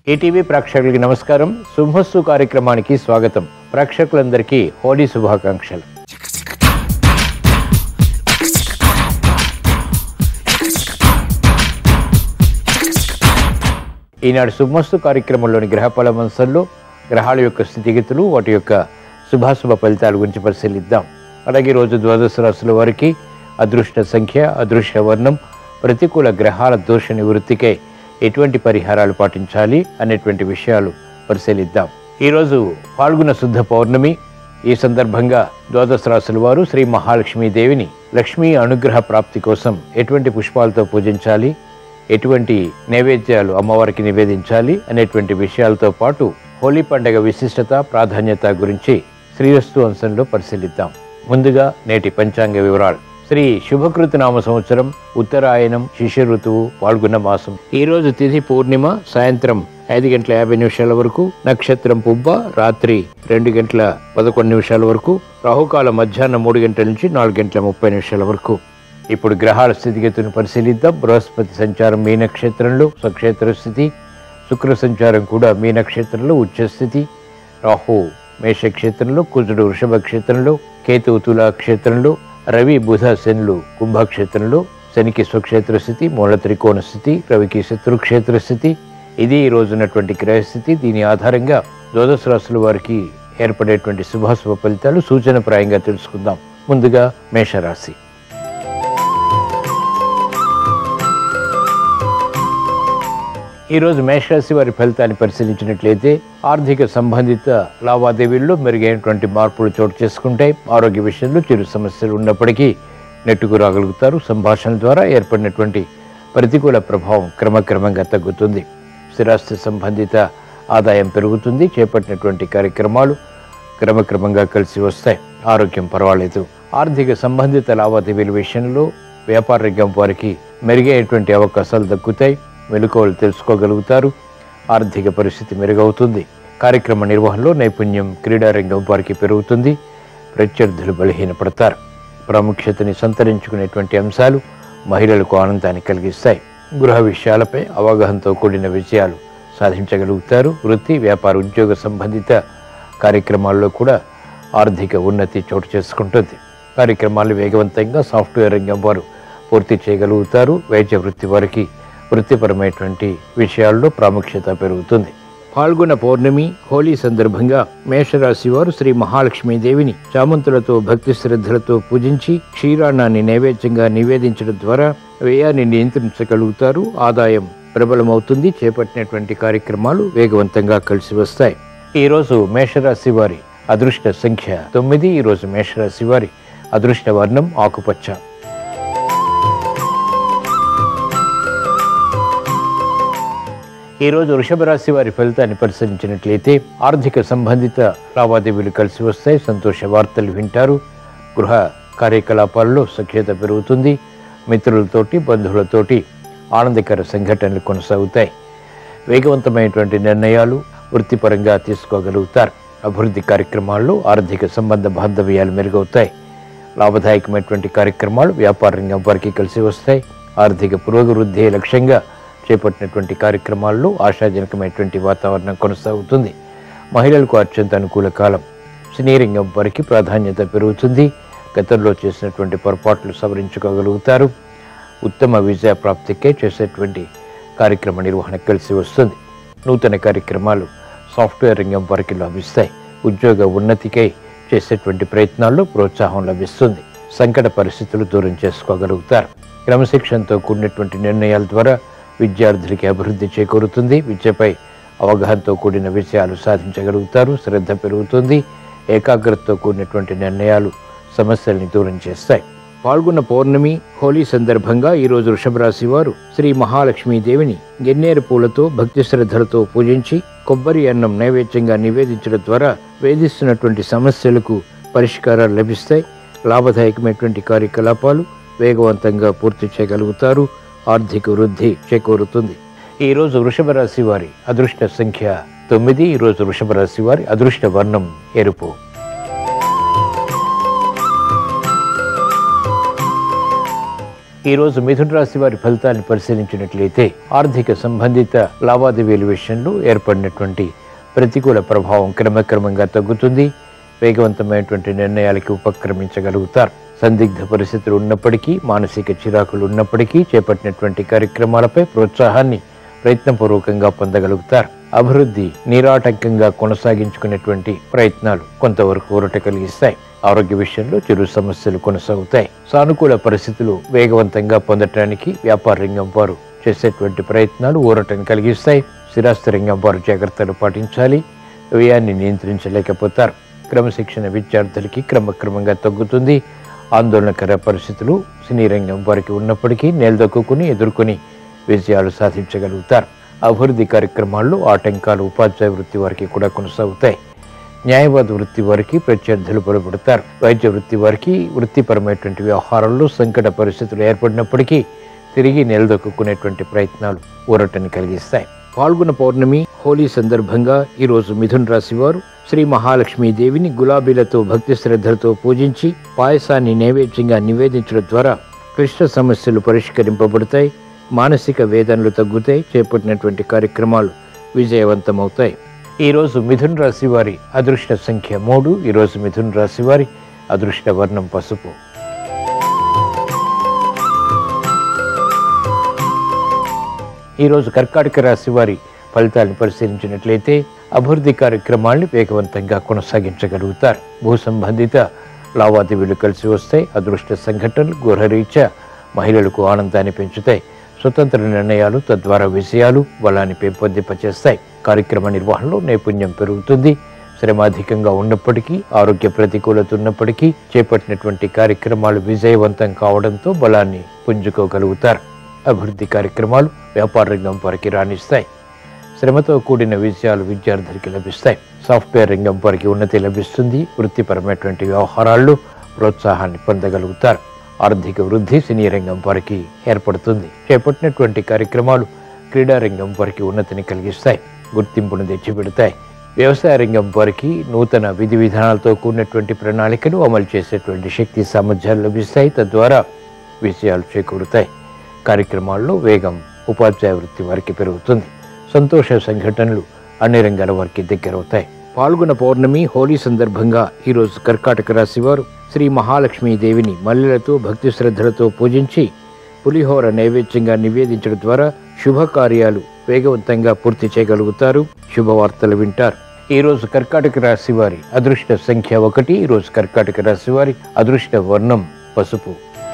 ETV ప్రేక్షకులకి నమస్కారం శుభస్సు కార్యక్రమానికి స్వాగతం ప్రేక్షకులందరికీ హోలీ శుభాకాంక్షలు ఈనాడు శుభమస్తు కార్యక్రమంలోని గ్రహఫల మంచంలో గ్రహాల యొక్క స్థితిగతులు వాటి యొక్క శుభాశుభ ఫలితాల గురించి పరిశీలిద్దాం అలాగే ఈ రోజు ద్వాదశ రాశుల వారికి అదృష్ట సంఖ్య అదృష్ట వర్ణం ప్రతికూల గ్రహాల దోష నివృత్తికై ఎటువంటి పరిహారాలు పాటించాలి అనేటువంటి విషయాలు పరిశీలిద్దాం ఈరోజు పాల్గొన శుద్ధ పౌర్ణమి ఈ సందర్భంగా ద్వాదశ రాశుల వారు శ్రీ మహాలక్ష్మీ దేవిని లక్ష్మీ అనుగ్రహ ప్రాప్తి కోసం ఎటువంటి పుష్పాలతో పూజించాలి ఎటువంటి నైవేద్యాలు అమ్మవారికి నివేదించాలి అనేటువంటి విషయాలతో పాటు హోలీ పండగ విశిష్టత ప్రాధాన్యత గురించి శ్రీరస్తు అంశంలో పరిశీలిద్దాం ముందుగా నేటి పంచాంగ వివరాలు శ్రీ శుభకృత నామ సంవత్సరం ఉత్తరాయణం శిష్య ఋతువు పాల్గొన్న మాసం ఈ రోజు తిథి పూర్ణిమ సాయంత్రం ఐదు గంటల యాభై నిమిషాల వరకు నక్షత్రం పుబ్బ రాత్రి రెండు గంటల పదకొండు నిమిషాల వరకు రాహుకాల మధ్యాహ్నం మూడు గంటల నుంచి నాలుగు గంటల ముప్పై నిమిషాల వరకు ఇప్పుడు గ్రహాల స్థితిగతులను పరిశీలిద్దాం బృహస్పతి సంచారం మీ నక్షత్రంలో స్వక్షేత్ర స్థితి శుక్ర సంచారం కూడా మీ నక్షత్రంలో ఉచ్చస్థితి రాహు మేష క్షేత్రంలో కుజుడు వృషభ క్షేత్రంలో కేతువు తులా క్షేత్రంలో రవి బుధ శనులు కుంభక్షేత్రంలో శనికి స్వక్షేత్ర స్థితి మూల త్రికోణ స్థితి రవికి శత్రుక్షేత్ర స్థితి ఇది ఈ రోజున్నటువంటి గ్రహస్థితి దీని ఆధారంగా ద్వాదశ రాశుల వారికి ఏర్పడేటువంటి శుభాశుభ ఫలితాలు సూచనప్రాయంగా తెలుసుకుందాం ముందుగా మేషరాశి ఈరోజు మేషరాశి వారి ఫలితాన్ని పరిశీలించినట్లయితే ఆర్థిక సంబంధిత లావాదేవీల్లో మెరుగైనటువంటి మార్పులు చోటు చేసుకుంటాయి ఆరోగ్య విషయంలో చిరు సమస్యలు ఉన్నప్పటికీ నెట్టుకు రాగలుగుతారు సంభాషణ ద్వారా ఏర్పడినటువంటి ప్రతికూల ప్రభావం క్రమక్రమంగా తగ్గుతుంది స్థిరాస్తి సంబంధిత ఆదాయం పెరుగుతుంది చేపట్టినటువంటి కార్యక్రమాలు క్రమక్రమంగా కలిసి వస్తాయి ఆరోగ్యం పర్వాలేదు ఆర్థిక సంబంధిత లావాదేవీల విషయంలో వ్యాపార రంగం వారికి మెరుగైనటువంటి అవకాశాలు దక్కుతాయి మెలకువలు తెలుసుకోగలుగుతారు ఆర్థిక పరిస్థితి మెరుగవుతుంది కార్యక్రమ నిర్వహణలో నైపుణ్యం క్రీడారంగం వారికి పెరుగుతుంది ప్రత్యర్థులు బలహీనపడతారు ప్రాముఖ్యతని సంతరించుకునేటువంటి అంశాలు మహిళలకు ఆనందాన్ని కలిగిస్తాయి గృహ విషయాలపై అవగాహనతో కూడిన విజయాలు సాధించగలుగుతారు వృత్తి వ్యాపార ఉద్యోగ సంబంధిత కార్యక్రమాల్లో కూడా ఆర్థిక ఉన్నతి చోటు చేసుకుంటుంది కార్యక్రమాలు వేగవంతంగా సాఫ్ట్వేర్ రంగం వారు పూర్తి చేయగలుగుతారు వైద్య వృత్తి వారికి వృత్తిపరమైనటువంటి విషయాల్లో ప్రాముఖ్యత పెరుగుతుంది పాల్గొన పౌర్ణమి హోలీ సందర్భంగా మేషరాశి వారు శ్రీ మహాలక్ష్మీదేవిని చామంతులతో భక్తి శ్రద్ధలతో పూజించి క్షీరాన్నాన్ని నైవేద్యంగా నివేదించడం ద్వారా వ్యయాన్ని నియంత్రించగలుగుతారు ఆదాయం ప్రబలమవుతుంది చేపట్టినటువంటి కార్యక్రమాలు వేగవంతంగా కలిసి వస్తాయి ఈరోజు మేషరాశి వారి అదృష్ట సంఖ్య తొమ్మిది ఈరోజు మేషరాశి వారి అదృష్ట వర్ణం ఆకుపచ్చ ఈ రోజు వృషభ రాశి వారి ఫలితాన్ని పరిశీలించినట్లయితే ఆర్థిక సంబంధిత లావాదేవీలు కలిసి వస్తాయి సంతోష వార్తలు వింటారు గృహ కార్యకలాపాల్లో సఖ్యత పెరుగుతుంది మిత్రులతోటి బంధువులతోటి ఆనందకర సంఘటనలు కొనసాగుతాయి వేగవంతమైనటువంటి నిర్ణయాలు వృత్తిపరంగా తీసుకోగలుగుతారు అభివృద్ధి కార్యక్రమాల్లో ఆర్థిక సంబంధ బాంధవ్యాలు మెరుగవుతాయి లాభదాయకమైనటువంటి కార్యక్రమాలు వ్యాపార రంగం వారికి కలిసి వస్తాయి ఆర్థిక పురోభివృద్ధి లక్ష్యంగా చేపట్టినటువంటి కార్యక్రమాల్లో ఆశాజనకమైనటువంటి వాతావరణం కొనసాగుతుంది మహిళలకు అత్యంత అనుకూల కాలం సినీ రంగం వారికి ప్రాధాన్యత పెరుగుతుంది గతంలో చేసినటువంటి పొరపాట్లు సవరించుకోగలుగుతారు ఉత్తమ విజయ ప్రాప్తికే చేసేటువంటి కార్యక్రమ నిర్వహణ కలిసి వస్తుంది నూతన కార్యక్రమాలు సాఫ్ట్వేర్ రంగం వారికి లభిస్తాయి ఉద్యోగ ఉన్నతికై చేసేటువంటి ప్రయత్నాల్లో ప్రోత్సాహం లభిస్తుంది సంకట పరిస్థితులు దూరం చేసుకోగలుగుతారు క్రమశిక్షణతో కూడినటువంటి నిర్ణయాల ద్వారా విద్యార్థులకి అభివృద్ధి చేకూరుతుంది విద్యపై అవగాహనతో కూడిన విషయాలు సాధించగలుగుతారు శ్రద్ధ పెరుగుతుంది ఏకాగ్రతతో కూడినటువంటి నిర్ణయాలు సమస్యల్ని దూరం చేస్తాయి పాల్గొన్న పౌర్ణమి హోలీ సందర్భంగా ఈరోజు వృషభరాశి వారు శ్రీ మహాలక్ష్మీదేవిని గన్నేరు పూలతో భక్తి శ్రద్ధలతో పూజించి కొబ్బరి అన్నం నైవేద్యంగా నివేదించడం ద్వారా వేధిస్తున్నటువంటి సమస్యలకు పరిష్కారాలు లభిస్తాయి లాభదాయకమైనటువంటి కార్యకలాపాలు వేగవంతంగా పూర్తి చేయగలుగుతారు ఆర్థిక వృద్ధి చేకూరుతుంది ఈ రోజు వృషభ రాశి వారి అదృష్ట సంఖ్య తొమ్మిది ఈ రోజు వృషభ రాశి వారి అదృష్ట వర్ణం ఎరుపు ఈ రోజు మిథున రాశి వారి ఫలితాన్ని పరిశీలించినట్లయితే ఆర్థిక సంబంధిత లావాదేవీల విషయంలో ఏర్పడినటువంటి ప్రతికూల ప్రభావం క్రమక్రమంగా తగ్గుతుంది వేగవంతమైనటువంటి నిర్ణయాలకి ఉపక్రమించగలుగుతారు సందిగ్ధ పరిస్థితులు ఉన్నప్పటికీ మానసిక చిరాకులు ఉన్నప్పటికీ చేపట్టినటువంటి కార్యక్రమాలపై ప్రోత్సాహాన్ని ప్రయత్నపూర్వకంగా పొందగలుగుతారు అభివృద్ధి నిరాటంకంగా కొనసాగించుకునేటువంటి ప్రయత్నాలు కొంతవరకు ఊరట కలిగిస్తాయి ఆరోగ్య విషయంలో చిరు సమస్యలు కొనసాగుతాయి సానుకూల పరిస్థితులు వేగవంతంగా పొందటానికి వ్యాపార రంగం వారు చేసేటువంటి ప్రయత్నాలు ఊరటను కలిగిస్తాయి స్థిరాస్తి రంగం వారు జాగ్రత్తలు పాటించాలి వ్యయాన్ని నియంత్రించలేకపోతారు క్రమశిక్షణ విద్యార్థులకి క్రమక్రమంగా తగ్గుతుంది ఆందోళనకర పరిస్థితులు సినీ రంగం వారికి ఉన్నప్పటికీ నేలదొక్కుని ఎదుర్కొని విజయాలు సాధించగలుగుతారు అభివృద్ధి కార్యక్రమాల్లో ఆటంకాలు ఉపాధ్యాయ వృత్తి వారికి కూడా కొనసాగుతాయి న్యాయవాద వృత్తి వారికి ప్రత్యర్థులు బలపడతారు వైద్య వృత్తి వారికి వృత్తిపరమైనటువంటి వ్యవహారాల్లో సంకట పరిస్థితులు ఏర్పడినప్పటికీ తిరిగి నిలదొక్కునేటువంటి ప్రయత్నాలు ఊరటని కలిగిస్తాయి పాల్గొన పౌర్ణమి హోలీ సందర్భంగా ఈరోజు మిథున్ రాశి వారు శ్రీ మహాలక్ష్మీ దేవిని గులాబీలతో భక్తి శ్రద్ధలతో పూజించి పాయసాన్ని నైవేద్యంగా నివేదించడం ద్వారా క్లిష్ట సమస్యలు పరిష్కరింపబడతాయి మానసిక వేదనలు తగ్గుతాయి చేపట్టినటువంటి కార్యక్రమాలు విజయవంతమవుతాయి ఈరోజు మిథున్ రాశి వారి అదృష్ట సంఖ్య మూడు ఈరోజు మిథున్ రాశి వారి అదృష్ట వర్ణం పసుపు ఈరోజు కర్కాటక రాశి వారి ఫలితాలను పరిశీలించినట్లయితే అభివృద్ధి కార్యక్రమాల్ని వేగవంతంగా కొనసాగించగలుగుతారు భూ సంబంధిత లావాదేవీలు కలిసి వస్తాయి అదృష్ట సంఘటనలు గృహరీత్యా మహిళలకు ఆనందాన్ని పెంచుతాయి స్వతంత్ర నిర్ణయాలు తద్వారా విజయాలు బలాన్ని పెంపొందింపచేస్తాయి కార్యక్రమ నిర్వహణలో నైపుణ్యం పెరుగుతుంది శ్రమ అధికంగా ఉన్నప్పటికీ ఆరోగ్య ప్రతికూలత ఉన్నప్పటికీ చేపట్టినటువంటి కార్యక్రమాలు విజయవంతం కావడంతో బలాన్ని పుంజుకోగలుగుతారు అభివృద్ధి కార్యక్రమాలు వ్యాపార రంగం వారికి రాణిస్తాయి శ్రమతో కూడిన విజయాలు విద్యార్థులకి లభిస్తాయి సాఫ్ట్వేర్ రంగం వారికి ఉన్నతి లభిస్తుంది వృత్తిపరమైనటువంటి వ్యవహారాల్లో ప్రోత్సాహాన్ని పొందగలుగుతారు ఆర్థిక వృద్ధి సినీ రంగం వారికి ఏర్పడుతుంది చేపట్టినటువంటి కార్యక్రమాలు క్రీడా రంగం వారికి ఉన్నతిని కలిగిస్తాయి గుర్తింపును తెచ్చిపెడతాయి వ్యవసాయ రంగం వారికి నూతన విధి విధానాలతో కూడినటువంటి ప్రణాళికలు అమలు చేసేటువంటి శక్తి సామర్థ్యాలు లభిస్తాయి తద్వారా విజయాలు చేకూరుతాయి కార్యక్రమాల్లో వేగం ఉపాధ్యాయ వృత్తి వారికి పెరుగుతుంది సంతోష సంఘటనలు అన్ని రంగాల వారికి దగ్గరవుతాయి పాల్గొన పౌర్ణమి హోలీ సందర్భంగా ఈరోజు కర్కాటక రాశి వారు శ్రీ మహాలక్ష్మీ దేవిని మల్లెలతో భక్తి శ్రద్ధలతో పూజించి పులిహోర నైవేద్యంగా నివేదించడం ద్వారా శుభకార్యాలు వేగవంతంగా పూర్తి చేయగలుగుతారు శుభవార్తలు వింటారు ఈ రోజు కర్కాటక రాశి వారి అదృష్ట సంఖ్య ఒకటి ఈ రోజు కర్కాటక రాశి వారి అదృష్ట వర్ణం పసుపు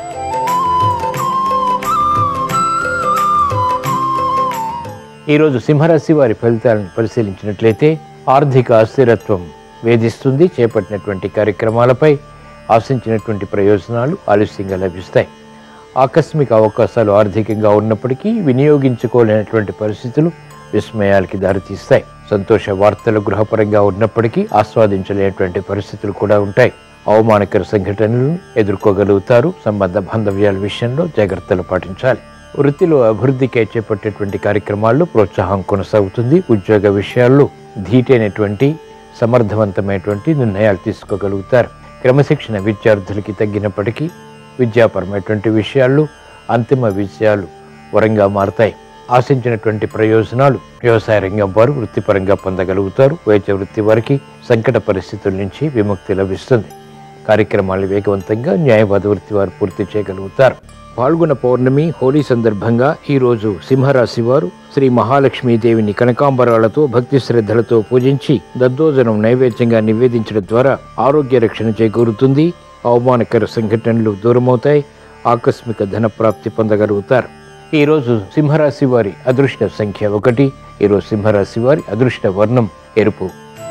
ఈరోజు సింహరాశి వారి ఫలితాలను పరిశీలించినట్లయితే ఆర్థిక అస్థిరత్వం వేధిస్తుంది చేపట్టినటువంటి కార్యక్రమాలపై ఆశించినటువంటి ప్రయోజనాలు ఆలస్యంగా లభిస్తాయి ఆకస్మిక అవకాశాలు ఆర్థికంగా ఉన్నప్పటికీ వినియోగించుకోలేనటువంటి పరిస్థితులు విస్మయాలకి దారితీస్తాయి సంతోష వార్తలు గృహపరంగా ఉన్నప్పటికీ ఆస్వాదించలేనటువంటి పరిస్థితులు కూడా ఉంటాయి అవమానకర సంఘటనలను ఎదుర్కోగలుగుతారు సంబంధ బాంధవ్యాల విషయంలో జాగ్రత్తలు పాటించాలి వృత్తిలో అభివృద్ధికై చేపట్టేటువంటి కార్యక్రమాల్లో ప్రోత్సాహం కొనసాగుతుంది ఉద్యోగ విషయాల్లో ధీటైనటువంటి సమర్థవంతమైనటువంటి నిర్ణయాలు తీసుకోగలుగుతారు క్రమశిక్షణ విద్యార్థులకి తగ్గినప్పటికీ విద్యాపరమైనటువంటి విషయాల్లో అంతిమ విజయాలు వరంగా మారతాయి ఆశించినటువంటి ప్రయోజనాలు వ్యవసాయ రంగం వారు వృత్తిపరంగా పొందగలుగుతారు వైద్య వృత్తి వారికి సంకట పరిస్థితుల నుంచి విముక్తి లభిస్తుంది కార్యక్రమాలు వేగవంతంగా న్యాయవాద వృత్తి వారు పూర్తి చేయగలుగుతారు పాల్గొన పౌర్ణమి హోలీ సందర్భంగా ఈ రోజు సింహరాశి వారు శ్రీ మహాలక్ష్మీ దేవిని కనకాంబరాలతో భక్తి శ్రద్ధలతో పూజించి దద్దోజనం నైవేద్యంగా నివేదించడం ద్వారా ఆరోగ్య రక్షణ చేకూరుతుంది అవమానకర సంఘటనలు దూరమవుతాయి ఆకస్మిక ధన ప్రాప్తి పొందగలుగుతారు ఈ రోజు సింహరాశి వారి అదృష్ట సంఖ్య ఒకటి ఈరోజు సింహరాశి వారి అదృష్ట వర్ణం ఎరుపు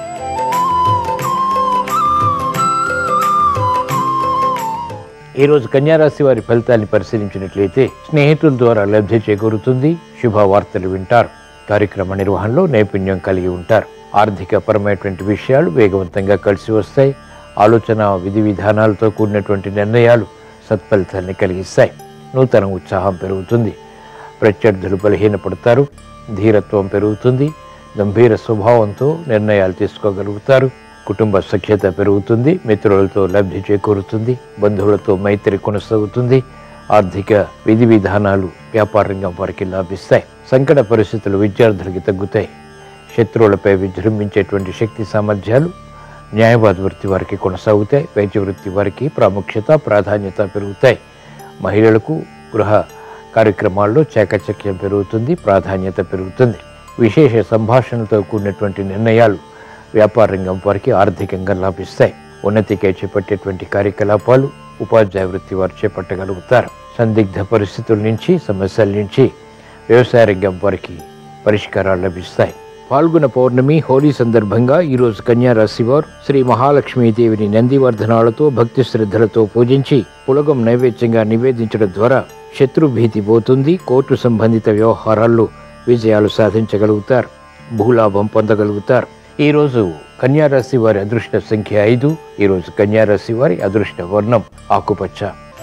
ఈరోజు కన్యారాశి వారి ఫలితాన్ని పరిశీలించినట్లయితే స్నేహితుల ద్వారా లబ్ధి చేకూరుతుంది శుభవార్తలు వింటారు కార్యక్రమ నిర్వహణలో నైపుణ్యం కలిగి ఉంటారు ఆర్థిక పరమైనటువంటి విషయాలు వేగవంతంగా కలిసి వస్తాయి ఆలోచన విధి విధానాలతో కూడినటువంటి నిర్ణయాలు సత్ఫలితాన్ని కలిగిస్తాయి నూతన ఉత్సాహం పెరుగుతుంది ప్రత్యర్థులు బలహీనపడతారు ధీరత్వం పెరుగుతుంది గంభీర స్వభావంతో నిర్ణయాలు తీసుకోగలుగుతారు కుటుంబ సఖ్యత పెరుగుతుంది మిత్రులతో లబ్ధి చేకూరుతుంది బంధువులతో మైత్రి కొనసాగుతుంది ఆర్థిక విధి విధానాలు వ్యాపార రంగం వారికి లాభిస్తాయి సంకట పరిస్థితులు విద్యార్థులకి తగ్గుతాయి శత్రువులపై విజృంభించేటువంటి శక్తి సామర్థ్యాలు న్యాయవాద వృత్తి వారికి కొనసాగుతాయి వైద్య వృత్తి వారికి ప్రాముఖ్యత ప్రాధాన్యత పెరుగుతాయి మహిళలకు గృహ కార్యక్రమాల్లో చాకచక్యం పెరుగుతుంది ప్రాధాన్యత పెరుగుతుంది విశేష సంభాషణలతో కూడినటువంటి నిర్ణయాలు వ్యాపార రంగం వారికి ఆర్థికంగా లాభిస్తాయి ఉన్నతికై చేపట్టేటువంటి కార్యకలాపాలు ఉపాధ్యాయ వృత్తి వారు చేపట్టగలుగుతారు సందిగ్ధ పరిస్థితుల నుంచి సమస్యల నుంచి వ్యవసాయ రంగం వారికి పరిష్కారాలు లభిస్తాయి పాల్గొన పౌర్ణమి హోలీ సందర్భంగా ఈరోజు కన్యా రాశి వారు శ్రీ మహాలక్ష్మీదేవిని నందివర్ధనాలతో భక్తి శ్రద్ధలతో పూజించి పులగం నైవేద్యంగా నివేదించడం ద్వారా శత్రు భీతి పోతుంది కోర్టు సంబంధిత వ్యవహారాల్లో విజయాలు సాధించగలుగుతారు భూలాభం పొందగలుగుతారు ఈ రోజు కన్యా రాశి వారి అదృష్ట సంఖ్య ఐదు ఈ రోజు కన్యా రాశి వారి అదృష్ట వర్ణం ఆకుపచ్చ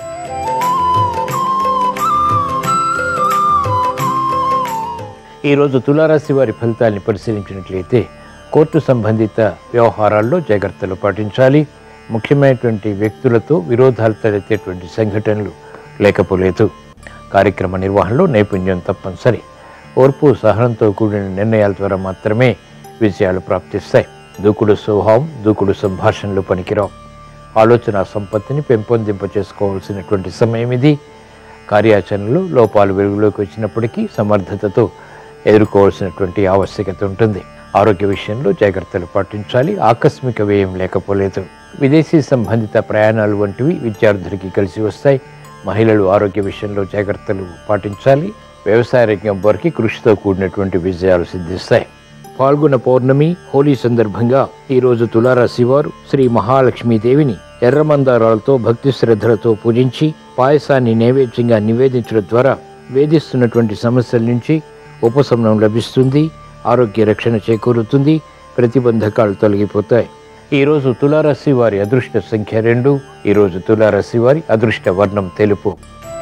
ఈరోజు తులారాశి వారి ఫలితాన్ని పరిశీలించినట్లయితే కోర్టు సంబంధిత వ్యవహారాల్లో జాగ్రత్తలు పాటించాలి ముఖ్యమైనటువంటి వ్యక్తులతో విరోధాలు తలెత్తేటువంటి సంఘటనలు లేకపోలేదు కార్యక్రమ నిర్వహణలో నైపుణ్యం తప్పనిసరి ఓర్పు సహనంతో కూడిన నిర్ణయాల ద్వారా మాత్రమే విజయాలు ప్రాప్తిస్తాయి దూకుడు స్వభావం దూకుడు సంభాషణలు పనికిరావు ఆలోచన సంపత్తిని పెంపొందింప చేసుకోవాల్సినటువంటి సమయం ఇది కార్యాచరణలో లోపాలు వెలుగులోకి వచ్చినప్పటికీ సమర్థతతో ఎదుర్కోవాల్సినటువంటి ఆవశ్యకత ఉంటుంది ఆరోగ్య విషయంలో జాగ్రత్తలు పాటించాలి ఆకస్మిక వ్యయం లేకపోలేదు విదేశీ సంబంధిత ప్రయాణాలు వంటివి విద్యార్థులకి కలిసి వస్తాయి మహిళలు ఆరోగ్య విషయంలో జాగ్రత్తలు పాటించాలి వ్యవసాయ రంగం వారికి కృషితో కూడినటువంటి విజయాలు సిద్ధిస్తాయి పాల్గొన పౌర్ణమి హోలీ సందర్భంగా ఈరోజు తులారాశి వారు శ్రీ మహాలక్ష్మీదేవిని ఎర్రమందారాలతో భక్తి శ్రద్ధలతో పూజించి పాయసాన్ని నైవేద్యంగా నివేదించడం ద్వారా వేధిస్తున్నటువంటి సమస్యల నుంచి ఉపశమనం లభిస్తుంది ఆరోగ్య రక్షణ చేకూరుతుంది ప్రతిబంధకాలు తొలగిపోతాయి ఈరోజు తులారాశి వారి అదృష్ట సంఖ్య రెండు ఈరోజు తులారాశి వారి అదృష్ట వర్ణం తెలుపు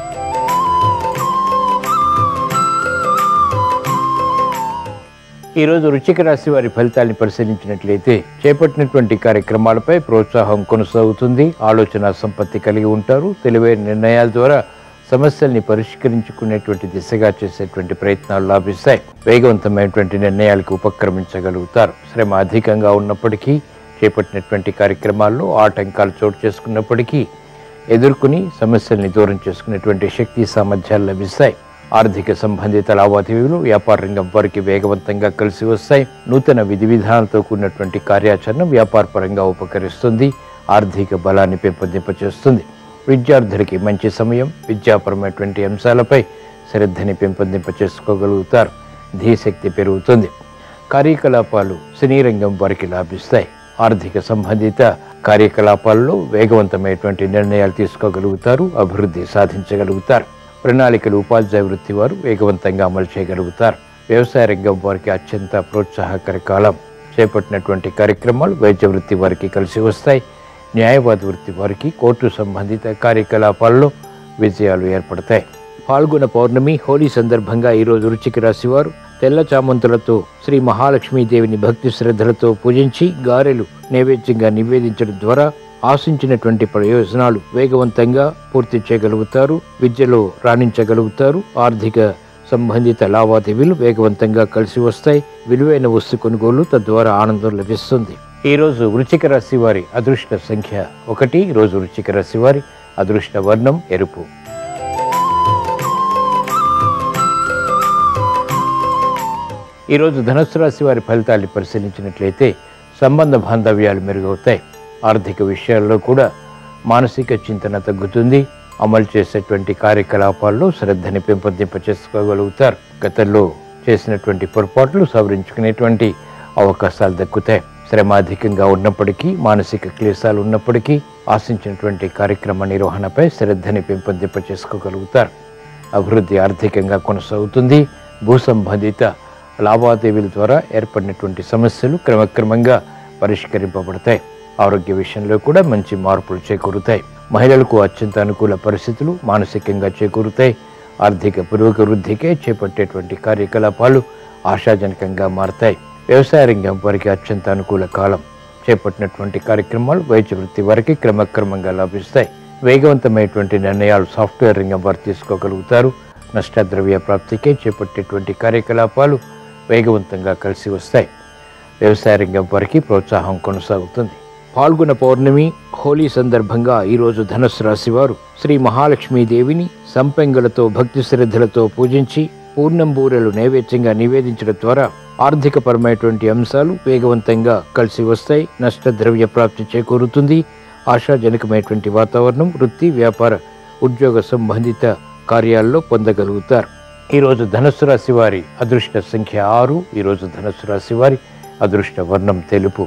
ఈరోజు రుచిక రాశి వారి ఫలితాన్ని పరిశీలించినట్లయితే చేపట్టినటువంటి కార్యక్రమాలపై ప్రోత్సాహం కొనసాగుతుంది ఆలోచన సంపత్తి కలిగి ఉంటారు తెలివైన నిర్ణయాల ద్వారా సమస్యల్ని పరిష్కరించుకునేటువంటి దిశగా చేసేటువంటి ప్రయత్నాలు లాభిస్తాయి వేగవంతమైనటువంటి నిర్ణయాలకు ఉపక్రమించగలుగుతారు శ్రమ అధికంగా ఉన్నప్పటికీ చేపట్టినటువంటి కార్యక్రమాల్లో ఆటంకాలు చోటు చేసుకున్నప్పటికీ ఎదుర్కొని సమస్యల్ని దూరం చేసుకునేటువంటి శక్తి సామర్థ్యాలు లభిస్తాయి ఆర్థిక సంబంధిత లావాదేవీలు వ్యాపార రంగం వారికి వేగవంతంగా కలిసి వస్తాయి నూతన విధి విధానాలతో కూడినటువంటి కార్యాచరణ వ్యాపార పరంగా ఉపకరిస్తుంది ఆర్థిక బలాన్ని పెంపొందింపచేస్తుంది విద్యార్థులకి మంచి సమయం విద్యాపరమైనటువంటి అంశాలపై శ్రద్ధని పెంపొందింప చేసుకోగలుగుతారు ధీశక్తి పెరుగుతుంది కార్యకలాపాలు సినీ రంగం వారికి లాభిస్తాయి ఆర్థిక సంబంధిత కార్యకలాపాల్లో వేగవంతమైనటువంటి నిర్ణయాలు తీసుకోగలుగుతారు అభివృద్ధి సాధించగలుగుతారు ప్రణాళికలు ఉపాధ్యాయ వృత్తి వారు వేగవంతంగా అమలు చేయగలుగుతారు వ్యవసాయ రంగం వారికి అత్యంత ప్రోత్సాహకర కాలం చేపట్టినటువంటి కార్యక్రమాలు వైద్య వృత్తి వారికి కలిసి వస్తాయి న్యాయవాద వృత్తి వారికి కోర్టు సంబంధిత కార్యకలాపాల్లో విజయాలు ఏర్పడతాయి పాల్గొన పౌర్ణమి హోలీ సందర్భంగా ఈరోజు రుచికి రాశివారు తెల్ల చామంతులతో శ్రీ మహాలక్ష్మీదేవిని భక్తి శ్రద్ధలతో పూజించి గారెలు నైవేద్యంగా నివేదించడం ద్వారా ఆశించినటువంటి ప్రయోజనాలు వేగవంతంగా పూర్తి చేయగలుగుతారు విద్యలో రాణించగలుగుతారు ఆర్థిక సంబంధిత లావాదేవీలు వేగవంతంగా కలిసి వస్తాయి విలువైన వస్తు కొనుగోలు తద్వారా ఆనందం లభిస్తుంది ఈ రోజు వృచ్చిక రాశి వారి అదృష్ట సంఖ్య ఒకటి ఈ రోజు వృచ్చిక రాశి వారి అదృష్ట వర్ణం ఎరుపు ఈరోజు ధనుస్సు రాశి వారి ఫలితాన్ని పరిశీలించినట్లయితే సంబంధ బాంధవ్యాలు మెరుగవుతాయి ఆర్థిక విషయాల్లో కూడా మానసిక చింతన తగ్గుతుంది అమలు చేసేటువంటి కార్యకలాపాల్లో శ్రద్ధని పెంపొందింప చేసుకోగలుగుతారు గతంలో చేసినటువంటి పొరపాట్లు సవరించుకునేటువంటి అవకాశాలు దక్కుతాయి శ్రమ అధికంగా ఉన్నప్పటికీ మానసిక క్లేశాలు ఉన్నప్పటికీ ఆశించినటువంటి కార్యక్రమ నిర్వహణపై శ్రద్ధని పెంపొందింప చేసుకోగలుగుతారు అభివృద్ధి ఆర్థికంగా కొనసాగుతుంది భూ సంబంధిత లావాదేవీల ద్వారా ఏర్పడినటువంటి సమస్యలు క్రమక్రమంగా పరిష్కరింపబడతాయి ఆరోగ్య విషయంలో కూడా మంచి మార్పులు చేకూరుతాయి మహిళలకు అత్యంత అనుకూల పరిస్థితులు మానసికంగా చేకూరుతాయి ఆర్థిక పురోభివృద్ధికే చేపట్టేటువంటి కార్యకలాపాలు ఆశాజనకంగా మారతాయి వ్యవసాయ రంగం వారికి అత్యంత అనుకూల కాలం చేపట్టినటువంటి కార్యక్రమాలు వైద్య వృత్తి వారికి క్రమక్రమంగా లభిస్తాయి వేగవంతమైనటువంటి నిర్ణయాలు సాఫ్ట్వేర్ రంగం వారు తీసుకోగలుగుతారు నష్టద్రవ్య ప్రాప్తికే చేపట్టేటువంటి కార్యకలాపాలు వేగవంతంగా కలిసి వస్తాయి వ్యవసాయ రంగం వారికి ప్రోత్సాహం కొనసాగుతుంది పాల్గొన పౌర్ణమి హోలీ సందర్భంగా ఈరోజు ధనుసు రాశి వారు శ్రీ మహాలక్ష్మీదేవిని సంపెంగలతో భక్తి శ్రద్ధలతో పూజించి పూర్ణంబూరెలు నైవేద్యంగా నివేదించడం ద్వారా ఆర్థికపరమైనటువంటి అంశాలు వేగవంతంగా కలిసి వస్తాయి నష్టద్రవ్య ప్రాప్తి చేకూరుతుంది ఆశాజనకమైనటువంటి వాతావరణం వృత్తి వ్యాపార ఉద్యోగ సంబంధిత కార్యాల్లో పొందగలుగుతారు ఈరోజు ధనుస్సు రాశి వారి అదృష్ట సంఖ్య ఆరు ఈరోజు ధనుస్సు రాశి వారి అదృష్ట వర్ణం తెలుపు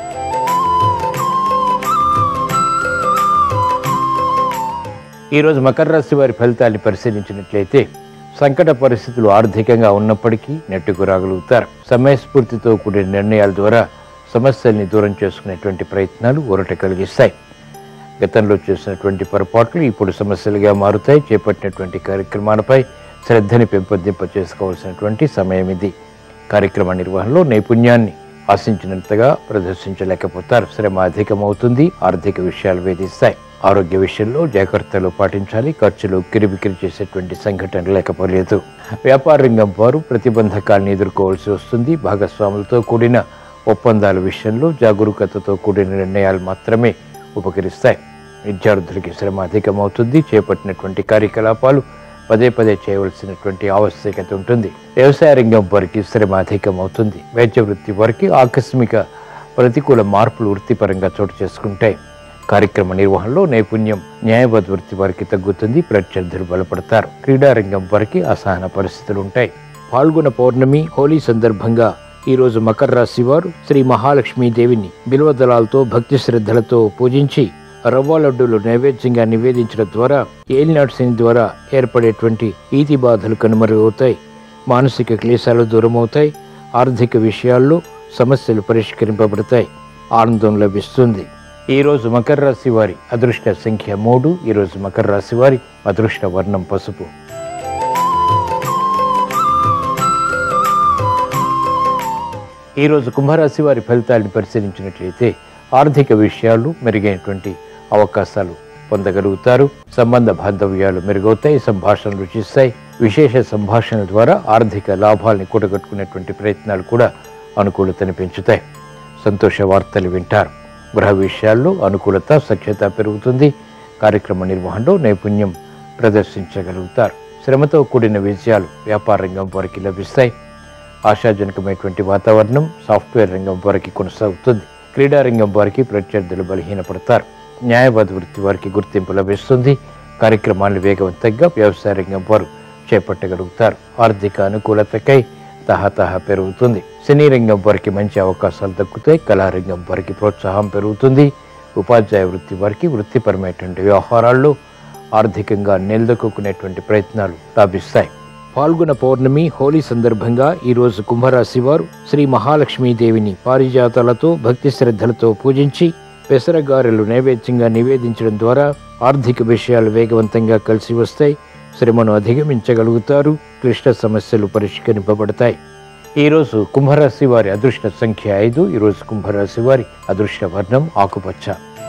ఈరోజు మకర రాశి వారి ఫలితాన్ని పరిశీలించినట్లయితే సంకట పరిస్థితులు ఆర్థికంగా ఉన్నప్పటికీ నెట్టుకు రాగలుగుతారు సమయస్ఫూర్తితో కూడిన నిర్ణయాల ద్వారా సమస్యల్ని దూరం చేసుకునేటువంటి ప్రయత్నాలు ఊరట కలిగిస్తాయి గతంలో చేసినటువంటి పొరపాట్లు ఇప్పుడు సమస్యలుగా మారుతాయి చేపట్టినటువంటి కార్యక్రమాలపై శ్రద్ధని పెంపొందింప చేసుకోవాల్సినటువంటి సమయం ఇది కార్యక్రమ నిర్వహణలో నైపుణ్యాన్ని ఆశించినంతగా ప్రదర్శించలేకపోతారు శ్రమ అధికమవుతుంది ఆర్థిక విషయాలు వేధిస్తాయి ఆరోగ్య విషయంలో జాగ్రత్తలు పాటించాలి ఖర్చులు కిరిబికిరి చేసేటువంటి సంఘటన లేకపోలేదు వ్యాపార రంగం వారు ప్రతిబంధకాలను ఎదుర్కోవాల్సి వస్తుంది భాగస్వాములతో కూడిన ఒప్పందాల విషయంలో జాగరూకతతో కూడిన నిర్ణయాలు మాత్రమే ఉపకరిస్తాయి విద్యార్థులకి శ్రమ అధికమవుతుంది చేపట్టినటువంటి కార్యకలాపాలు పదే పదే చేయవలసినటువంటి ఆవశ్యకత ఉంటుంది వ్యవసాయ రంగం వారికి శ్రమ అధికమవుతుంది వైద్య వృత్తి వారికి ఆకస్మిక ప్రతికూల మార్పులు వృత్తిపరంగా చోటు చేసుకుంటాయి కార్యక్రమ నిర్వహణలో నైపుణ్యం న్యాయబద్ధ వృత్తి వారికి తగ్గుతుంది ప్రత్యర్థులు బలపడతారు క్రీడా రంగం వారికి అసహన పరిస్థితులు ఉంటాయి పాల్గొన పౌర్ణమి హోలీ సందర్భంగా ఈరోజు మకర రాశి వారు శ్రీ మహాలక్ష్మీదేవిని బిల్వదళాలతో భక్తి శ్రద్ధలతో పూజించి రవ్వ లడ్డూలు నైవేద్యంగా నివేదించడం ద్వారా ఏలినాడు శని ద్వారా ఏర్పడేటువంటి ఈతి బాధలు కనుమరుగవుతాయి మానసిక క్లేశాలు దూరమవుతాయి ఆర్థిక విషయాల్లో సమస్యలు పరిష్కరింపబడతాయి ఆనందం లభిస్తుంది ఈరోజు మకర రాశి వారి అదృష్ట సంఖ్య మూడు ఈరోజు మకర రాశి వారి అదృష్ట వర్ణం పసుపు ఈరోజు కుంభరాశి వారి ఫలితాలను పరిశీలించినట్లయితే ఆర్థిక విషయాలు మెరుగైనటువంటి అవకాశాలు పొందగలుగుతారు సంబంధ బాంధవ్యాలు మెరుగవుతాయి సంభాషణలు రుచిస్తాయి విశేష సంభాషణల ద్వారా ఆర్థిక లాభాల్ని కూడగట్టుకునేటువంటి ప్రయత్నాలు కూడా అనుకూలతని పెంచుతాయి సంతోష వార్తలు వింటారు గృహ విషయాల్లో అనుకూలత సఖ్యత పెరుగుతుంది కార్యక్రమ నిర్వహణలో నైపుణ్యం ప్రదర్శించగలుగుతారు శ్రమతో కూడిన విజయాలు వ్యాపార రంగం వారికి లభిస్తాయి ఆశాజనకమైనటువంటి వాతావరణం సాఫ్ట్వేర్ రంగం వారికి కొనసాగుతుంది క్రీడా రంగం వారికి ప్రత్యర్థులు బలహీనపడతారు న్యాయవాద వృత్తి వారికి గుర్తింపు లభిస్తుంది కార్యక్రమాలను వేగవంతంగా వ్యవసాయ రంగం వారు చేపట్టగలుగుతారు ఆర్థిక అనుకూలతకై తహతహ పెరుగుతుంది సినీ రంగం వారికి మంచి అవకాశాలు దక్కుతాయి కళారంగం వారికి ప్రోత్సాహం పెరుగుతుంది ఉపాధ్యాయ వృత్తి వారికి వృత్తిపరమైనటువంటి వ్యవహారాల్లో ఆర్థికంగా నిలదొక్కునేటువంటి ప్రయత్నాలు లాభిస్తాయి పాల్గొన పౌర్ణమి హోలీ సందర్భంగా ఈరోజు కుంభరాశి వారు శ్రీ మహాలక్ష్మీదేవిని పారిజాతాలతో భక్తి శ్రద్ధలతో పూజించి పెసరగారెలు నైవేద్యంగా నివేదించడం ద్వారా ఆర్థిక విషయాలు వేగవంతంగా కలిసి వస్తాయి శ్రమను అధిగమించగలుగుతారు క్లిష్ట సమస్యలు పరిష్కరింపబడతాయి ఈరోజు కుంభరాశి వారి అదృష్ట సంఖ్య ఐదు ఈరోజు కుంభరాశి వారి అదృష్ట వర్ణం ఆకుపచ్చ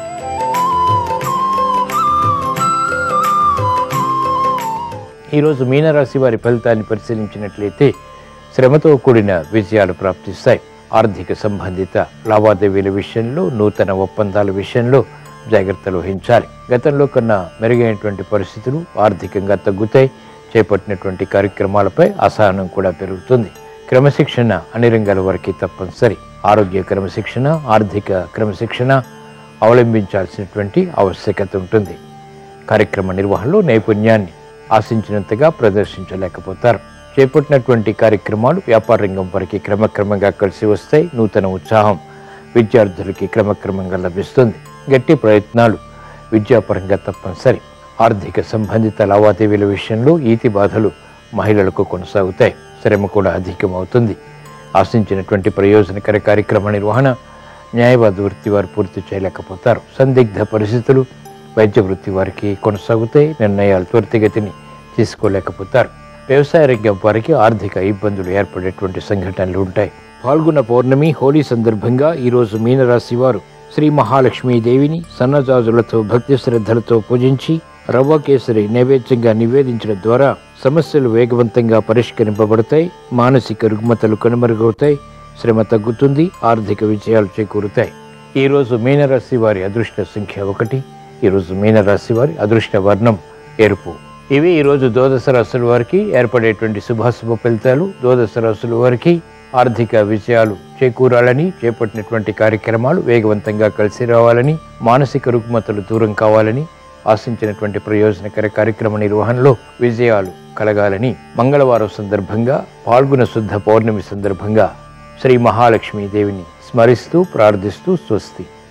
ఈరోజు మీనరాశి వారి ఫలితాన్ని పరిశీలించినట్లయితే శ్రమతో కూడిన విజయాలు ప్రాప్తిస్తాయి ఆర్థిక సంబంధిత లావాదేవీల విషయంలో నూతన ఒప్పందాల విషయంలో జాగ్రత్తలు వహించాలి గతంలో కన్నా మెరుగైనటువంటి పరిస్థితులు ఆర్థికంగా తగ్గుతాయి చేపట్టినటువంటి కార్యక్రమాలపై అసహనం కూడా పెరుగుతుంది క్రమశిక్షణ అన్ని రంగాల వరకు తప్పనిసరి ఆరోగ్య క్రమశిక్షణ ఆర్థిక క్రమశిక్షణ అవలంబించాల్సినటువంటి ఆవశ్యకత ఉంటుంది కార్యక్రమ నిర్వహణలో నైపుణ్యాన్ని ఆశించినంతగా ప్రదర్శించలేకపోతారు చేపట్టినటువంటి కార్యక్రమాలు వ్యాపార రంగం వారికి క్రమక్రమంగా కలిసి వస్తాయి నూతన ఉత్సాహం విద్యార్థులకి క్రమక్రమంగా లభిస్తుంది గట్టి ప్రయత్నాలు విద్యాపరంగా తప్పనిసరి ఆర్థిక సంబంధిత లావాదేవీల విషయంలో ఈతి బాధలు మహిళలకు కొనసాగుతాయి శ్రమ కూడా అధికమవుతుంది ఆశించినటువంటి ప్రయోజనకర కార్యక్రమ నిర్వహణ న్యాయవాద వృత్తి వారు పూర్తి చేయలేకపోతారు సందిగ్ధ పరిస్థితులు వైద్య వృత్తి వారికి కొనసాగుతాయి నిర్ణయాలు త్వరితగతిని తీసుకోలేకపోతారు వ్యవసాయ రంగం వారికి ఆర్థిక ఇబ్బందులు ఏర్పడేటువంటి సంఘటనలు ఉంటాయి పాల్గొన్న పౌర్ణమి హోలీ సందర్భంగా ఈరోజు మీనరాశి వారు శ్రీ మహాలక్ష్మీదేవిని సన్నజాజులతో భక్తి శ్రద్ధలతో పూజించి రవ్వ కేసరి నైవేద్యంగా నివేదించడం ద్వారా సమస్యలు వేగవంతంగా పరిష్కరింపబడతాయి మానసిక రుగ్మతలు కనుమరుగవుతాయి శ్రమ తగ్గుతుంది ఆర్థిక విజయాలు చేకూరుతాయి ఈ రోజు మీనరాశి వారి అదృష్ట సంఖ్య ఒకటి ఈరోజు మీనరాశి వారి అదృష్ట వర్ణం ఎరుపు ఇవి ఈరోజు ద్వాదశ రాశుల వారికి ఏర్పడేటువంటి శుభాశుభ ఫలితాలు ద్వాదశ రాశుల వారికి ఆర్థిక విజయాలు చేకూరాలని చేపట్టినటువంటి కార్యక్రమాలు వేగవంతంగా కలిసి రావాలని మానసిక రుగ్మతలు దూరం కావాలని ఆశించినటువంటి ప్రయోజనకర కార్యక్రమ నిర్వహణలో విజయాలు కలగాలని మంగళవారం సందర్భంగా పాల్గొన శుద్ధ పౌర్ణమి సందర్భంగా శ్రీ మహాలక్ష్మీదేవిని స్మరిస్తూ ప్రార్థిస్తూ స్వస్తి